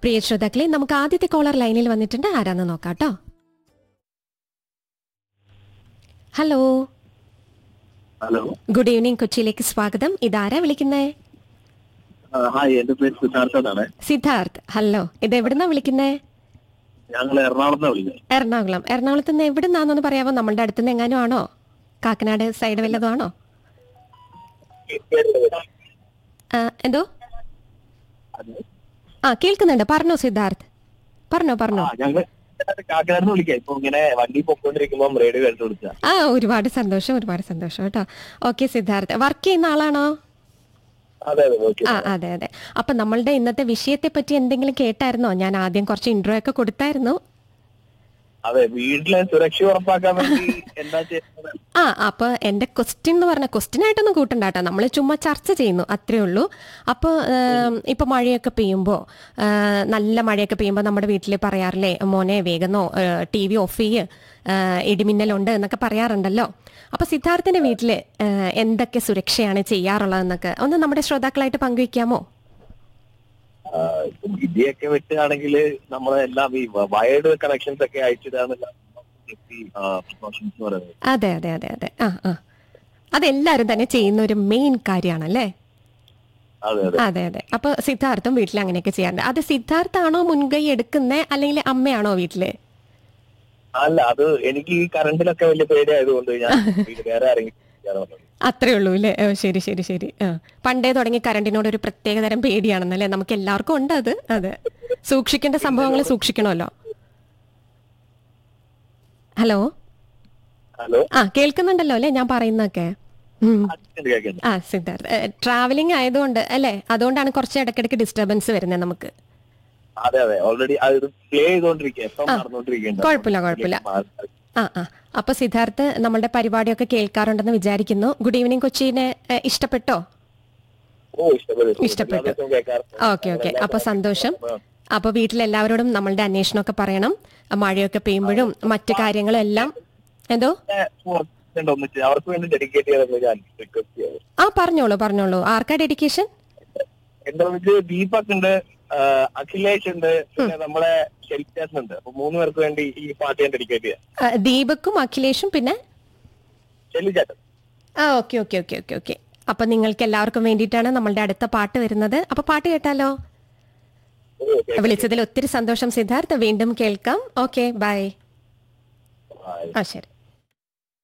പ്രിയ ശ്രോതാക്കളെ നമുക്ക് ആദ്യത്തെ കോളർ ലൈനിൽ വന്നിട്ടുണ്ട് ആരാന്ന് നോക്കാം കേട്ടോ ഹലോ ഹലോ ഗുഡ് ഈവനിങ് കൊച്ചിയിലേക്ക് സ്വാഗതം ഇതാരാ വിളിക്കുന്നേ ആ, ഹായ് എന്റെ പേര് സിദ്ധാർത്ഥ എന്നാണ് സിദ്ധാർത്ഥ് ഹലോ ഇത് എവിടുന്നാ വിളിക്കുന്നേ ഞങ്ങൾ എറണാകുളത്ത് വിളിക്കുന്നത് എറണാകുളം എറണാകുളത്ത് നിന്ന് എവിടുന്നാന്നൊന്ന് പറയാമോ നമ്മളുടെ അടുത്തുനിന്ന് എങ്ങാനും ആണോ കാക്കനാട് സൈഡ് വല്ലതും ആണോ ആ, എന്തോ ആ കേൾക്കുന്നുണ്ട് പറഞ്ഞോ സിദ്ധാർത്ഥ് പറഞ്ഞോ പറഞ്ഞോ ഞങ്ങൾ കാക്കനാട് വിളിക്കാം ഇപ്പൊ ഇങ്ങനെ വണ്ടി പൊക്കോണ്ടിരിക്കുമ്പോ റേഡിയോ കേട്ട് കൊടുത്ത ആ ഒരുപാട് സന്തോഷം ഒരുപാട് സന്തോഷം കേട്ടോ ഓക്കെ സിദ്ധാർത്ഥ് വർക്ക് ചെയ്യുന്ന ആളാണോ അതെ അതെ ഓക്കെ ആ അതെ അതെ അപ്പൊ നമ്മളുടെ ഇന്നത്തെ വിഷയത്തെ പറ്റി എന്തെങ്കിലും കേട്ടായിരുന്നോ ഞാൻ ആദ്യം കുറച്ച് ഇൻട്രോ ഒക്കെ കൊടുത്തായിരുന്നു അതെ വീട്ടിലെ സുരക്ഷ ഉറപ്പാക്കാൻ വേണ്ടി എന്താ ചെയ്യുന്നത് ആ അപ്പൊ എന്റെ ക്വസ്റ്റ്യൻ എന്ന് പറഞ്ഞ ക്വസ്റ്റ്യൻ ആയിട്ടൊന്നും കൂട്ടണ്ട കേട്ടോ നമ്മൾ ചുമ്മാ ചർച്ച ചെയ്യുന്നു അത്രേ ഉള്ളൂ അപ്പോൾ ഇപ്പൊ മഴയൊക്കെ പെയ്യുമ്പോൾ നല്ല മഴയൊക്കെ പെയ്യുമ്പോൾ നമ്മുടെ വീട്ടിൽ പറയാറില്ലേ മോനെ വേഗന്നോ ടി വി ഓഫ് ചെയ്യ് ആ, ഇടിമിന്നലുണ്ട് എന്നൊക്കെ പറയാറുണ്ടല്ലോ അപ്പൊ സിദ്ധാർത്ഥിന്റെ വീട്ടില് ആ, എന്തൊക്കെ സുരക്ഷയാണ് ചെയ്യാറുള്ളതെന്നൊക്കെ ഒന്ന് നമ്മുടെ ശ്രോതാക്കളായിട്ട് പങ്കുവെക്കാമോ ആ, ഇപ്പൊ വിധിയൊക്കെ വെച്ചാണെങ്കിൽ നമ്മളെല്ലാം ഈ വയർഡ് കണക്ഷൻസ് ഒക്കെ അയച്ചിട്ടാണ് പ്രിക്കോഷൻസ് പറയുന്നത് അതെ അതെ അതെ അതെ ആ ആ അതെല്ലാവരും തന്നെ ചെയ്യുന്ന ഒരു മെയിൻ കാര്യമാണല്ലേ അതെ അതെ അതെ അതെ അപ്പൊ സിദ്ധാർത്ഥം വീട്ടിൽ അങ്ങനെയൊക്കെ ചെയ്യാറുണ്ട് അത് സിദ്ധാർത്ഥാണോ മുൻകൈ എടുക്കുന്നേ അല്ലെങ്കിൽ അമ്മയാണോ വീട്ടില് അല്ല അത് എനിക്ക് ഈ കറണ്ടിലൊക്കെ വലിയ പേടിയായതുകൊണ്ട് ഞാൻ വീട്ടിൽ വേറെ ആരെങ്കിലും ചെയ്യാൻ പറഞ്ഞത്. അത്രേ ഉള്ളൂ അല്ലേ ഓ, ശരി ശരി ശരി ആ പണ്ടേ തുടങ്ങി കറണ്ടിനോട് ഒരു പ്രത്യേകതരം പേടിയാണെന്നല്ലേ നമുക്ക് എല്ലാവർക്കും ഉണ്ട് അത് അതെ സൂക്ഷിക്കേണ്ട സംഭവങ്ങൾ സൂക്ഷിക്കണമല്ലോ ഹലോ ഹലോ ആ കേൾക്കുന്നുണ്ടല്ലോ അല്ലേ ഞാൻ പറയുന്നതൊക്കെ ഉം. അച്ഛൻ കേൾക്കുന്നു ആ സിദ്ധാർത്ഥ് ട്രാവലിംഗ് ആയതുകൊണ്ട് അല്ലേ അതുകൊണ്ടാണ് കുറച്ച് ഇടയ്ക്കിടയ്ക്ക് ഡിസ്റ്റർബൻസ് വരുന്നത് നമുക്ക് അതെ അതെ ഓൾറെഡി അത് പ്ലേ ചെയ്തോണ്ടിരിക്കുക എപ്പം നടന്നോണ്ടിരിക്കുന്നുണ്ട് കുഴപ്പമില്ല, കുഴപ്പമില്ല. ആ ആ അപ്പൊ സിദ്ധാർത്ഥ് നമ്മളുടെ പരിപാടിയൊക്കെ കേൾക്കാറുണ്ടെന്ന് വിചാരിക്കുന്നു ഗുഡ് ഈവനിങ് കൊച്ചിനെ ഏ, ഇഷ്ടപ്പെട്ടോ ഓ ഇഷ്ടപ്പെട്ടു ഇഷ്ടപ്പെട്ടു. എല്ലാ ദിവസവും കേൾക്കാറുണ്ട്. ഓക്കെ ഓക്കെ അപ്പൊ സന്തോഷം അപ്പൊ വീട്ടിലെല്ലാവരോടും നമ്മളുടെ അന്വേഷണമൊക്കെ പറയണം മഴയൊക്കെ പെയ്യുമ്പോഴും മറ്റു കാര്യങ്ങളും എല്ലാം എന്തോ പിന്നെ സുഹൃത്തുക്കളുണ്ട് ഒന്നിച്ച് അവർക്ക് വേണ്ടി ഡെഡിക്കേറ്റ് ചെയ്യാനുള്ള ഞാൻ റിക്വസ്റ്റ് ചെയ്യാം ആ പറഞ്ഞോളൂ പറഞ്ഞോളൂ ആർക്കാ ഡെഡിക്കേഷൻ എന്റെ വെച്ച് ദീപക് ഉണ്ട് ആ, അഖിലേഷ് ഉണ്ട് പിന്നെ നമ്മളെ ഷെൽറ്റാസ് ഉണ്ട് അപ്പൊ മൂന്ന് പേർക്ക് വേണ്ടി ഈ പാട്ട് ഞാൻ ഡെഡിക്കേറ്റ് ചെയ്യാം ദീപക്കും അഖിലേഷും പിന്നെ ഷെല്ലി ചേട്ടൻ ആ okay okay okay okay okay അപ്പൊ നിങ്ങൾക്ക് എല്ലാവർക്കും വേണ്ടിയിട്ടാണ് നമ്മളുടെ അടുത്ത പാട്ട് വരുന്നത് അപ്പൊ പാട്ട് കേട്ടാലോ ഓ, ഓക്കെ. വിളിച്ചതിൽ ഒത്തിരി സന്തോഷം സിദ്ധാർത്ഥ് വീണ്ടും കേൾക്കാം ഓക്കെ ബൈ ആ, ആ ശരി